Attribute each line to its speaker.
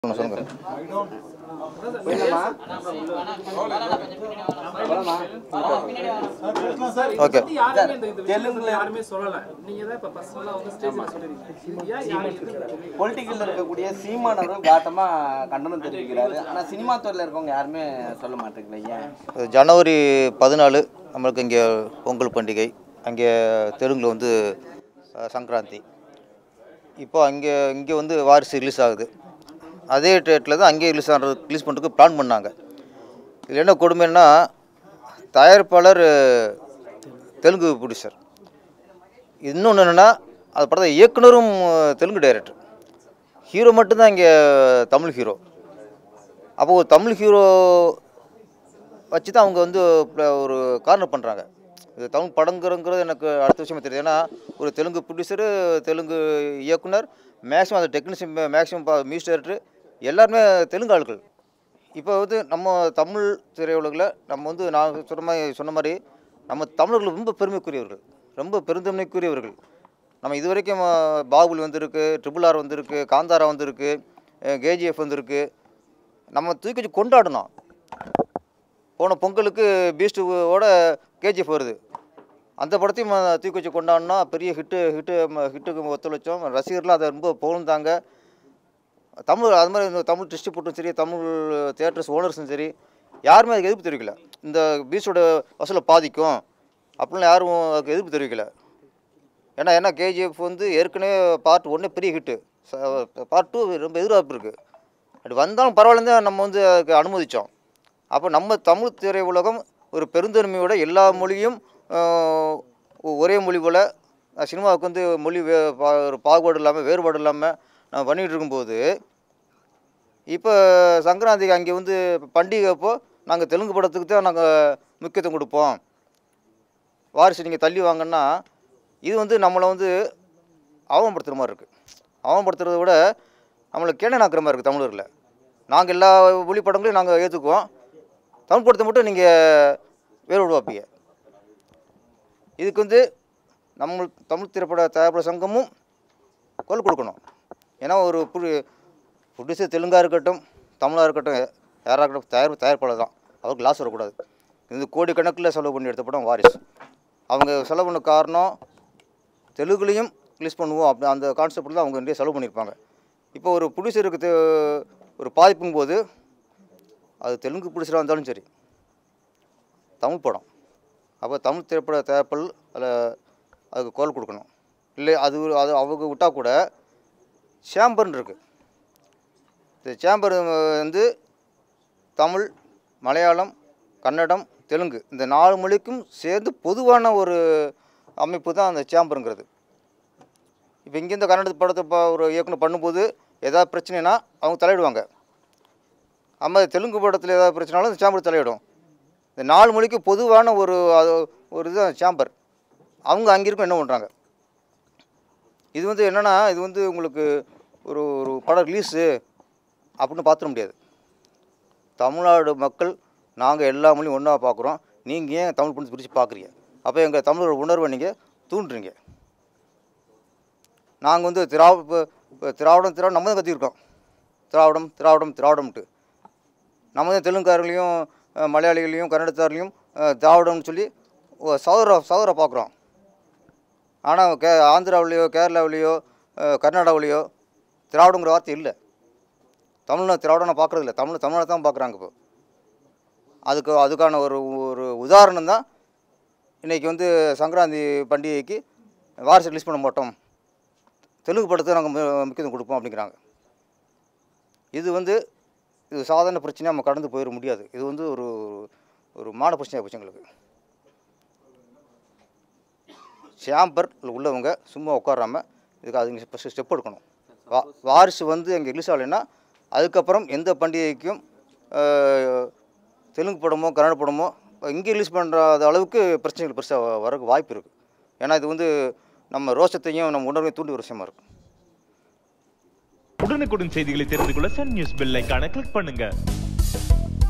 Speaker 1: சொல்லுங்க ஓகே
Speaker 2: தெலுங்குல யாருமே சொல்லல நீங்க தான் இப்ப பர்சனலா வந்து ஸ்டேஜ்ல சொல்றீங்க இது ஏன் யாரும் எதிர்க்கல?
Speaker 3: பொலிட்டிக்கல்ல இருக்கக்கூடிய சீமான் அவர்கள் காட்டமா கண்டனம் தெரிவிக்கிறாரு ஆனா சினிமா துறையில இருக்கவங்க யாருமே சொல்ல மாட்டேங்கல ஏன்
Speaker 1: ஜனவரி பதினாலு நம்மளுக்கு இங்கே பொங்கல் பண்டிகை அங்கே தெலுங்கில் வந்து அஹ், சங்கராந்தி இப்போ அங்கே இங்கே வந்து வாரிசு ரிலீஸ் ஆகுது அதே டேட்டில் தான் அங்கேயே ரிலீஸ் ஆகிறது ரிலீஸ் பண்ணுறதுக்கு பிளான் பண்ணாங்க இதில் என்ன கொடுமைன்னா தயாரிப்பாளர் தெலுங்கு ப்ரொடியூசர் இன்னொன்று என்னென்னா அது படத்தை இயக்குனரும் தெலுங்கு டைரக்டர் ஹீரோ மட்டும்தான் இங்கே தமிழ் ஹீரோ அப்போ ஒரு தமிழ் ஹீரோ வச்சு தான் அவங்க வந்து ப- ஒரு கார்னர் பண்ணுறாங்க இது தமிழ் படங்கிறங்கிறது எனக்கு அடுத்த விஷயமா தெரியுது ஏன்னா ஒரு தெலுங்கு ப்ரொடியூசரு தெலுங்கு இயக்குனர் மேக்ஸிமம் அந்த டெக்னீஷியன் மேக்ஸிமம் மியூசிக் டைரக்டர் எல்லாருமே தெலுங்கு ஆட்கள் இப்போ வந்து நம்ம தமிழ் திரையுலகில் நம்ம வந்து நான் சொன்ன மாதிரி சொன்ன மாதிரி நம்ம தமிழர்கள் ரொம்ப பெருமைக்குரியவர்கள் ரொம்ப பெருந்தன்மைக்குரியவர்கள் நம்ம இது வரைக்கும் அஹ், பாகுபலி வந்திருக்கு ட்ரிபிள் ஆர் வந்திருக்கு காந்தாரா வந்திருக்கு கேஜிஎஃப் வந்திருக்கு நம்ம தூக்கி வச்சு கொண்டாடணும் போன பொங்கலுக்கு பீஸ்டோட கேஜிஎஃப் வருது அந்த படத்தையும் ம- தூக்கி வச்சு கொண்டாடினா பெரிய ஹிட்டு ஹிட்டு ஹிட்டுக்கு ஒத்துழைச்சோம் ரசிகர்லாம் அதை ரொம்ப புகழ்ந்தாங்க தமிழ் அது மாதிரி இந்த தமிழ் டிஸ்ட்ரிபியூட்டரும் சரி தமிழ் தியேட்டர்ஸ் ஓனர்ஸும் சரி யாருமே அதுக்கு எதிர்ப்பு தெரிவிக்கல இந்த பீஸோட வசூலை பாதிக்கும் அப்படிலாம் யாரும் அதுக்கு எதிர்ப்பு தெரிவிக்கல ஏன்னா ஏன்னா கேஜிஎஃப் வந்து ஏற்கனவே பார்ட் ஒன்று பெரிய ஹிட்டு பார்ட் டூ ரொம்ப எதிர்பார்ப்பு இருக்குது அப்படி வந்தாலும் பரவாயில்லன்னு தான் நம்ம வந்து அதுக்கு அனுமதித்தோம் அப்போ நம்ம தமிழ் திரையுலகம் ஒரு பெருந்தன்மையோட எல்லா மொழியும் ஆஹ், ஒ- ஒரே மொழி போல் சினிமாவுக்கு வந்து மொழி வே பா- ஒரு பாகுபாடு இல்லாமல் வேறுபாடு இல்லாமல் நம்ம பண்ணிகிட்டு இருக்கும்போது இப்போ சங்கராந்திக்கு அங்கே வந்து பண்டிகை அப்போ நாங்கள் தெலுங்கு படத்துக்கு தான் நாங்கள் முக்கியத்துவம் கொடுப்போம் வாரிசு நீங்கள் தள்ளி வாங்கன்னா இது வந்து நம்மளை வந்து அவமானப்படுத்துகிற மாதிரி இருக்குது அவமானப்படுத்துறத விட நம்மளை கேணனாக்குற மாதிரி இருக்குது தமிழர்களில் நாங்கள் எல்லா மொழி படங்களையும் நாங்கள் ஏற்றுக்குவோம் தமிழ் படத்தை மட்டும் நீங்கள் வேறு விடுவாப்பீங்க இதுக்கு வந்து நம்ம தமிழ் திரைப்பட தயாரிப்பாளர் சங்கமும் குரல் கொடுக்கணும் ஏன்னா ஒரு புது ப்ரொடியூசர் தெலுங்காக இருக்கட்டும் தமிழாக இருக்கட்டும் யாராக இருக்கட்டும் தயாரிப்பு தயாரிப்பாளர் தான் அவருக்கு லாஸ் வரக்கூடாது இது கோடி கணக்கில் செலவு பண்ணி எடுத்த படம் வாரிசு அவங்க செலவு பண்ண காரணம் தெலுங்குலேயும் ரிலீஸ் பண்ணுவோம் அப்படி அந்த கான்செப்டில் தான் அவங்க நிறைய செலவு பண்ணியிருப்பாங்க இப்போ ஒரு ப்ரொடியூசருக்கு தே- ஒரு பாதிப்பும் போது அது தெலுங்கு ப்ரொடியூசராக இருந்தாலும் சரி தமிழ் படம் அப்போ தமிழ் திரைப்பட தயாரிப்பில் அதில் அதுக்கு குரல் கொடுக்கணும் இல்லை அது ஒரு- அது அவங்க விட்டால் கூட சேம்பர்னு இருக்குது இந்த சேம்பர் வந்து தமிழ் மலையாளம் கன்னடம் தெலுங்கு இந்த நாலு மொழிக்கும் சேர்ந்து பொதுவான ஒரு அமைப்பு தான் அந்த சேம்பருங்கிறது இப்போ இங்கேருந்து கன்னட படத்தை இப்போ ஒரு இயக்குனர் பண்ணும்போது ஏதாவது பிரச்சனைனா அவங்க தலையிடுவாங்க நம்ம தெலுங்கு படத்தில் ஏதாவது பிரச்சனாலும் இந்த சேம்பர் தலையிடும் இந்த நாலு மொழிக்கு பொதுவான ஒரு அது ஒரு இதுதான் சேம்பர் அவங்க அங்கே இருக்கும் என்ன பண்ணுறாங்க இது வந்து என்னென்னா இது வந்து உங்களுக்கு ஒரு ஒரு படம் ரிலீஸு அப்படின்னு பார்த்துட முடியாது தமிழ்நாடு மக்கள் நாங்கள் எல்லா மொழியும் ஒன்றா பார்க்குறோம் நீங்கள் ஏன் தமிழ் பண்ணி பிரித்து பார்க்குறீங்க அப்போ எங்கள் தமிழோட உணர்வை நீங்கள் தூண்டுறீங்க நாங்கள் வந்து திராவ இப்போ இப்போ திராவிடம் திராவிடம் நம்ம தான் கற்றுக்கிருக்கோம் திராவிடம் திராவிடம் திராவிடம்ட்டு நம்ம தான் தெலுங்குக்காரங்களையும் அஹ், மலையாளிகளையும் கன்னடத்தாரிலையும் அஹ், திராவிடம்னு சொல்லி ஒ- சௌர சௌர பார்க்குறோம் ஆனால் கே ஆந்திராவிலேயோ கேரளாவிலேயோ அஹ், கர்நாடகாவிலேயோ திராவிடங்கிற வார்த்தை இல்லை தமிழ்ல திராவிடம் நான் பார்க்குறது இல்லை தமிழ் தமிழை தான் பார்க்குறாங்க இப்போ அதுக்கு அதுக்கான ஒரு ஒரு உதாரணம் தான் இன்றைக்கி வந்து சங்கராந்தி பண்டிகைக்கு வாரிசு ரிலீஸ் பண்ண மாட்டோம் தெலுங்கு படத்துக்கு நாங்கள் முக்கியத்துவம் கொடுப்போம் அப்படிங்கிறாங்க இது வந்து இது சாதாரண பிரச்சனையாக நம்ம கடந்து போயிட முடியாது இது வந்து ஒரு ஒரு மான பிரச்சனையாக போச்சு எங்களுக்கு சேம்பர் உள்ளவங்க சும்மா உட்காராம இதுக்கு அதுங்க ஃபஸ்ட்டு ஸ்டெப் எடுக்கணும் வா வாரிசு வந்து எங்கள் ரிலீஸ் ஆகலைன்னா அதுக்கப்புறம் எந்த பண்டிகைக்கும் அஹ், தெலுங்கு படமோ கன்னட படமோ இங்கே ரிலீஸ் பண்ணுற அளவுக்கு பிரச்சனைகள் பெருசாக வரக்கு வாய்ப்பு இருக்குது ஏன்னா இது வந்து நம்ம ரோஷத்தையும் நம்ம உணர்வையும் தூண்டி ஒரு விஷயமா இருக்குது
Speaker 4: உடனுக்குடன் செய்திகளை தெரிந்து கொள்ள சன் நியூஸ் பெல் ஐகானை கிளிக் பண்ணுங்க